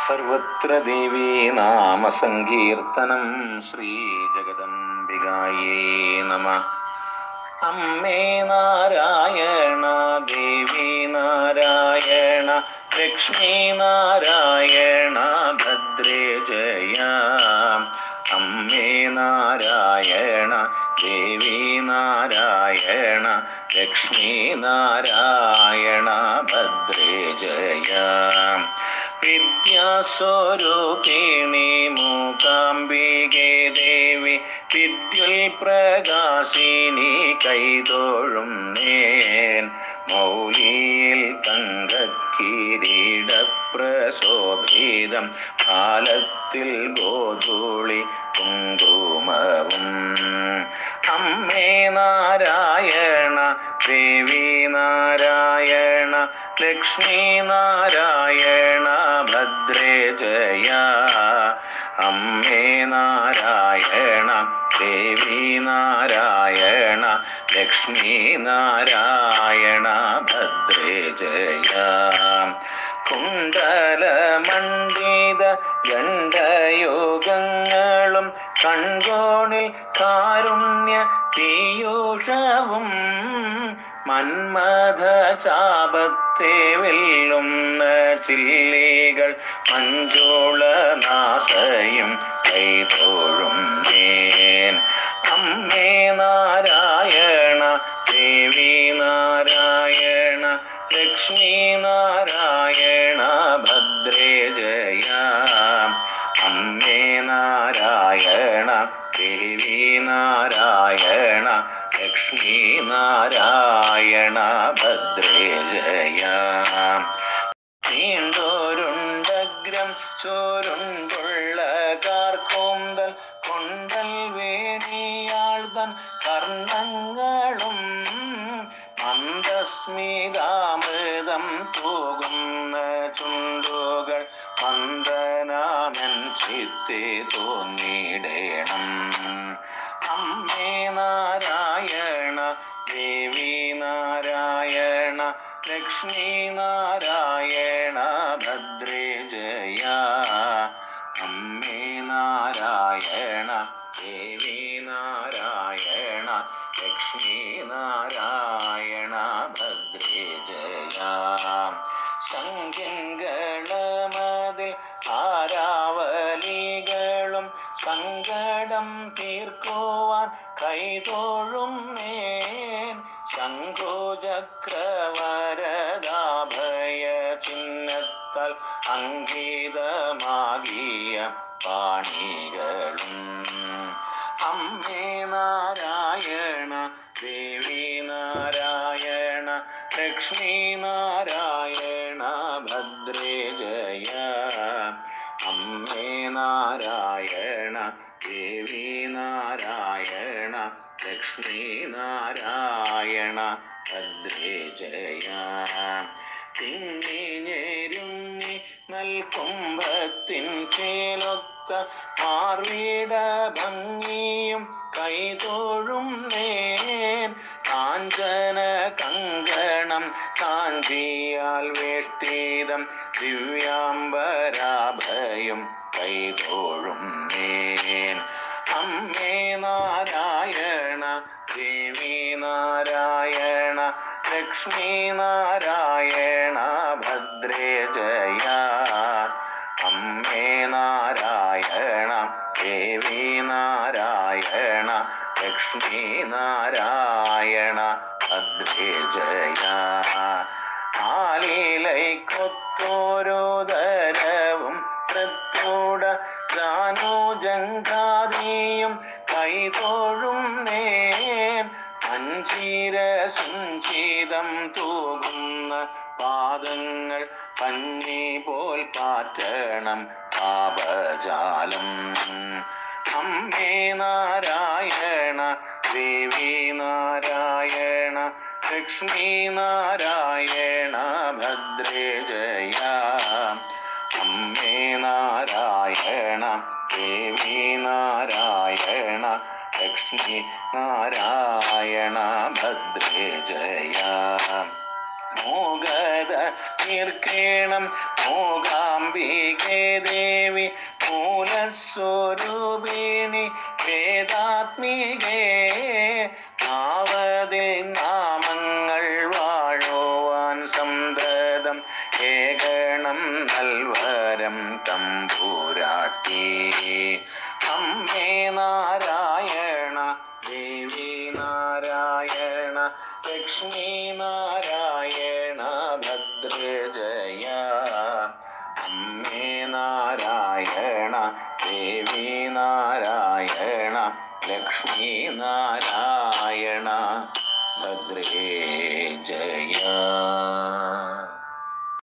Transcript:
സർവത്ര ദേവീ നാമസങ്കീർത്തനം ശ്രീജഗദംബികായേ നമ അമ്മേ നാരായണ ദേവി നാരായണ ലക്ഷ്മി നാരായണ ഭദ്രേ ജയ അമ്മേ നാരായണ ദേവി നാരായണ ലക്ഷ്മി നാരായണ ഭദ്രേ ജയ വിദ്യാസ്വരൂപിണി മൂകാംബികേ ദേവി വിദ്യുൽ പ്രകാശിനി കൈതോഴും നേൻ മൗലിയിൽ തങ്കക്കിരീടപ്രശോഭിതം കാലത്തിൽ ഗോധൂളി കുങ്കുമവും അമ്മേ നാരായണ ദേവി നാരായണ ലക്ഷ്മി നാരായണ ഭദ്രേ ജയ അമ്മേ നാരായണ ദേവി നാരായണ ലക്ഷ്മി നാരായണ ഭദ്രേ ജയ കുണ്ടലമണ്ഡിത ഗണ്ഡയോഗങ്ങളും കൺകോണിൽ കാരുണ്യ പീയൂഷവും മന്മഥ ചാപത്തെ വെല്ലുന്ന ചില്ലികൾ മഞ്ജുള നാശയും കൈതോഴും നേൻ അമ്മേ നാരായണ ദേവി നാരായണ ലക്ഷ്മി നാരായണ ഭദ്രേ ജയ അമ്മേ നാരായണ ദേവി നാരായണ ലക്ഷ്മി നാരായണ ഭദ്രേ ജയ നീണ്ടോരുണ്ടഗ്രം ചോരുണ്ടുള്ള കാർക്കൂന്തൽ കൊണ്ടൽ വേണിയാൾതൻ കർണങ്ങളും മന്ദസ്മിതാമൃതം തൂകുന്ന ചുണ്ടുകൾ വന്ദനാമൻ ചിത്തെ തോന്നിടേണം അമ്മേ നാരായണ ദേവി നാരായണ ലക്ഷ്മി നാരായണ ഭദ്രേ ജയ അമ്മേ നാരായണ ദേവി നാരായണ ലക്ഷ്മി നാരായണ ഭദ്രേ ജയ സംഖ്യങ്ങളമതിൽ ആരാവലികളും സങ്കടം തീർക്കുവാൻ കൈതോഴും മേൻ ശംഖുചക്രവരദാഭയ ചിഹ്നത്താൽ അങ്കിതമാകിയ പാണികളും അമ്മേ നാരായണ ദേവി നാരായണ ലക്ഷ്മി നാരായണ ഭദ്രേ ജയ അമ്മേ നാരായണ ദേവി നാരായണ ലക്ഷ്മി നാരായണ ഭദ്രേ ജയ തിങ്ങിഞ്ഞെരുങ്ങി നൽകുംഭത്തിൻ ചേലൊത്ത മാർവീട ഭംഗിയും കൈതോഴും നേൻ കാഞ്ചന കങ്കണം കാഞ്ചിയാൽ വേഷ്ടീതം ദിവ്യാംബരാഭയം കൈതോഴും നേൻ അമ്മേ നാരായണ ദേവി നാരായണ ലക്ഷ്മി നാരായണ ഭദ്രേ ജയ അമ്മേ നാരായണ ദേവി നാരായണ ലക്ഷ്മി നാരായണ ഭദ്രേ ജയ ആലീലൈക്കൊത്തോരോദരവും തൃത്തൂട ജാനോജങ്കാദിയും കൈതോഴും നേൻ അഞ്ചീര സുഞ്ചിതം തൂകുന്ന പാദങ്ങൾ പഞ്ഞി പോൽ പാറ്റണം പാപജാലം അമ്മേ നാരായണ ദേവി നാരായണ ലക്ഷ്മി നാരായണ ഭദ്രേ ജയ അമ്മേ നാരായണ ദേവി നാരായണ ലക്ഷ്മി നാരായണ ഭദ്രേ ജയ മോഗത തീർക്കേണം മോകാംബികേ സ്വരൂപിണി വേദാത്മികേ നാവതിൽ നാമങ്ങൾ വാഴുവാൻ സന്തതം ഏകണം നൽവരം തമ്പൂരാട്ടി അമ്മേ നാരായണ ദേവി നാരായണ ലക്ഷ്മി നാരായണ ഭദ്രജയ അമ്മേ നാരായണ ദേവി നാരായണ ലക്ഷ്മി നാരായണ ഭദ്രേ ജയ